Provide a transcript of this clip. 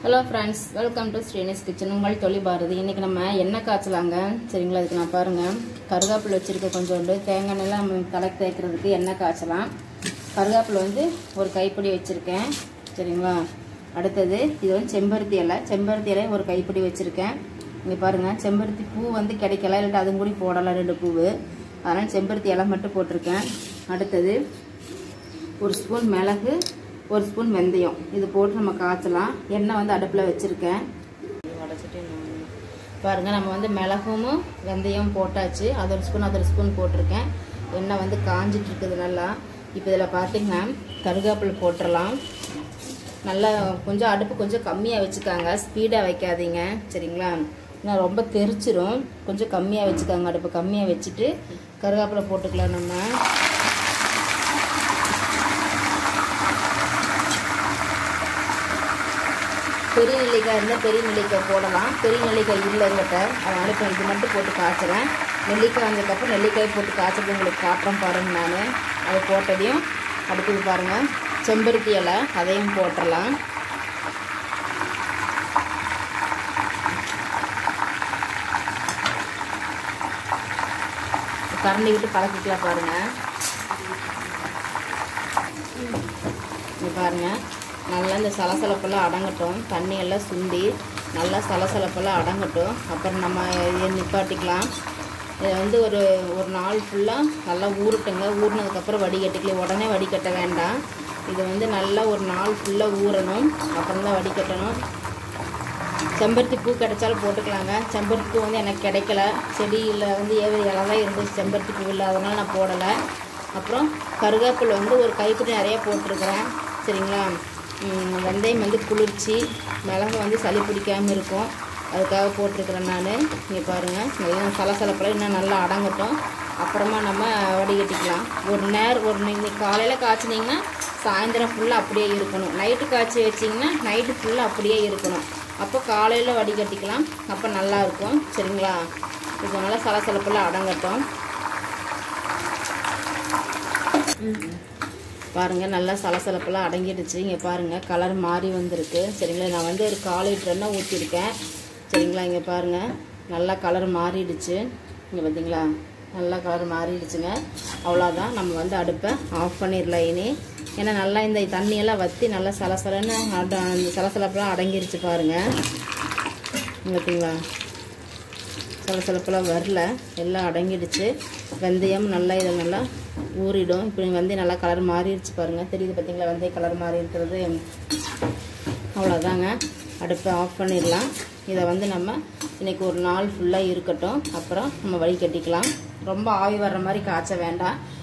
hello friends welcome to Srini's kitchen உங்கள் தொழில் பாரதி இன்றைக்கி நம்ம எண்ணெய் காய்ச்சலாங்க சரிங்களா இதுக்கு நான் பாருங்கள் கருவேப்பிலை வச்சுருக்க கொஞ்சோண்டு தேங்காய் எண்ணெய்லாம் நம்ம தலைக்கு தேய்க்கிறதுக்கு எண்ணெய் காய்ச்சலாம் கருவேப்பிலை வந்து ஒரு கைப்பிடி வச்சுருக்கேன் சரிங்களா அடுத்தது இது வந்து செம்பருத்தி இலை செம்பருத்தி இலை ஒரு கைப்பிடி வச்சுருக்கேன் இங்கே பாருங்கள் செம்பருத்தி பூ வந்து கிடைக்கல இல்லாட்டி அதுவும் கூட போடலாம் ரெண்டு பூவு அதனால் செம்பருத்தி இலை மட்டும் போட்டிருக்கேன் அடுத்தது ஒரு ஸ்பூன் மிளகு ஒரு ஸ்பூன் வெந்தயம் இது போட்டு நம்ம காய்ச்சலாம் எண்ணெய் வந்து அடுப்பில் வச்சுருக்கேன் பாருங்கள் நம்ம வந்து மிளகும் வெந்தயம் போட்டாச்சு அது ஒரு ஸ்பூன் அது ஒரு ஸ்பூன் போட்டிருக்கேன் எண்ணெய் வந்து காஞ்சிட்டு இருக்குது நல்லா இப்போ இதில் பார்த்தீங்கன்னா கருவேப்பிலை போட்டுடலாம் நல்லா கொஞ்சம் அடுப்பு கொஞ்சம் கம்மியாக வச்சுக்காங்க ஸ்பீடாக வைக்காதீங்க சரிங்களா ஏன்னா ரொம்ப தெரிச்சிரும் கொஞ்சம் கம்மியாக வச்சுக்காங்க அடுப்பு கம்மியாக வச்சுட்டு கருவேப்பிலை போட்டுக்கலாம் நம்ம பெரிய நெல்லிக்காய் இருந்தால் பெரிய நெல்லிக்காய் போடலாம் பெரிய நெல்லிக்காய் இல்லைங்கிட்ட அதனால் இப்போ இது மட்டும் போட்டு காய்ச்சுறேன் நெல்லிக்காய் வந்ததுக்கப்புறம் நெல்லிக்காய் போட்டு காய்ச்சறது உங்களுக்கு காட்டுறேன் பாருங்கள் நான் அது போட்டதையும் அடுத்தது பாருங்கள் செம்பருத்தி இலை அதையும் போட்டுடலாம் கரண்டி விட்டு பழக்கிக்கலாம் பாருங்கள் இங்கே பாருங்கள் நல்லா இந்த சலசலப்பெல்லாம் அடங்கட்டும் தண்ணி எல்லாம் சுண்டி நல்லா சலசலப்பெல்லாம் அடங்கட்டும் அப்புறம் நம்ம இதை நிப்பாட்டிக்கலாம் இதை வந்து ஒரு ஒரு நாள் ஃபுல்லாக நல்லா ஊறட்டுங்க ஊறினதுக்கப்புறம் வடிகட்டிக்கலாம் உடனே வடிகட்ட வேண்டாம் இது வந்து நல்லா ஒரு நாள் ஃபுல்லாக ஊறணும் அப்புறம் தான் வடிகட்டணும் செம்பருத்தி பூ கிடைச்சாலும் போட்டுக்கலாங்க செம்பருத்தி பூ வந்து எனக்கு கிடைக்கல செடியில் வந்து ஏவரி இலை தான் இருந்துச்சு செம்பருத்தி பூ இல்லாதனால நான் போடலை அப்புறம் கருவேப்பிலை வந்து ஒரு கைப்பிடி நிறைய போட்டிருக்கிறேன் சரிங்களா வெந்தயம் வந்து குளிர்ச்சி மிளகு வந்து சளி பிடிக்காமல் இருக்கும் அதுக்காக போட்டிருக்கிறேன் நான் இங்கே பாருங்கள் நல்லா சலசலப்பில் இன்னும் நல்லா அடங்கட்டும் அப்புறமா நம்ம வடிகட்டிக்கலாம் ஒரு நேரம் ஒரு நீங்கள் காலையில் காய்ச்சினீங்கன்னா சாயந்தரம் ஃபுல்லாக அப்படியே இருக்கணும் நைட்டு காய்ச்சி வச்சிங்கன்னா நைட்டு ஃபுல்லாக அப்படியே இருக்கணும் அப்போ காலையில் வடிகட்டிக்கலாம் அப்போ நல்லாயிருக்கும் சரிங்களா இப்போ நல்லா சலசலப்பில் அடங்கட்டும் பாருங்கள் நல்லா சலசலப்பெல்லாம் அடங்கிடுச்சு இங்கே பாருங்கள் கலர் மாறி வந்திருக்கு சரிங்களா நான் வந்து ஒரு கால் லிட்டர் எண்ணெய் ஊற்றிருக்கேன் சரிங்களா இங்கே பாருங்கள் நல்லா கலர் மாறிடுச்சு இங்கே பார்த்தீங்களா நல்லா கலர் மாறிடுச்சுங்க அவ்வளோதான் நம்ம வந்து அடுப்பை ஆஃப் பண்ணிடலாம் இனி ஏன்னா நல்லா இந்த தண்ணியெல்லாம் வற்றி நல்லா சலசலன்னு அட அந்த சலசலப்பெல்லாம் அடங்கிருச்சு பாருங்கள் பார்த்தீங்களா சலசலப்பெல்லாம் வரல எல்லாம் அடங்கிடுச்சு வெந்தயம் நல்லா இதை நல்லா ஊறிடும் இப்போ வந்து நல்லா கலர் மாறிடுச்சு பாருங்கள் தெரியுது பார்த்தீங்களா வெந்தய கலர் மாறி இருக்கிறது அவ்வளோதாங்க அடுப்பை ஆஃப் பண்ணிடலாம் இதை வந்து நம்ம இன்றைக்கி ஒரு நாள் ஃபுல்லாக இருக்கட்டும் அப்புறம் நம்ம வழி கட்டிக்கலாம் ரொம்ப ஆவி வர்ற மாதிரி காய்ச்ச வேண்டாம்